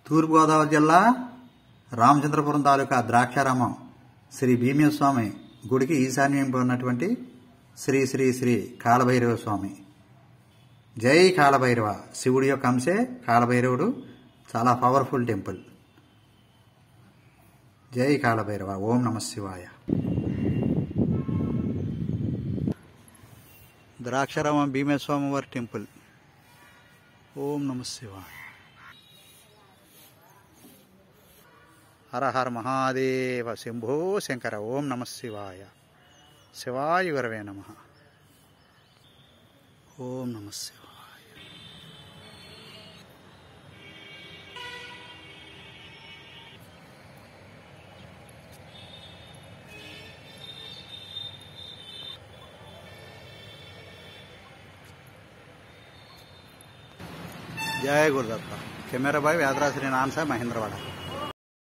తూర్పుగోదావరి జిల్లా రామచంద్రపురం తాలూకా ద్రాక్షారామం శ్రీ భీమస్వామి గుడికి ఈశాన్యంలో ఉన్నటువంటి శ్రీ శ్రీ శ్రీ కాలభైరవ స్వామి జై కాలభైరవ శివుడి యొక్క అంశే కాలభైరవుడు చాలా పవర్ఫుల్ టెంపుల్ జై కాలభైరవ ఓం నమ శివాయ ద్రాక్షారామం భీమస్వామి వారి టెంపుల్ ఓం నమ శివాయ హర హర మహాదేవ శంభో శంకర ఓం నమ శివాయ శివాయ గురవే నమ ఓం నమ శివాయ जय गुरुदत्ता कैमरा भाई व्यादरा श्री नान साहब महेंद्रवाड़ा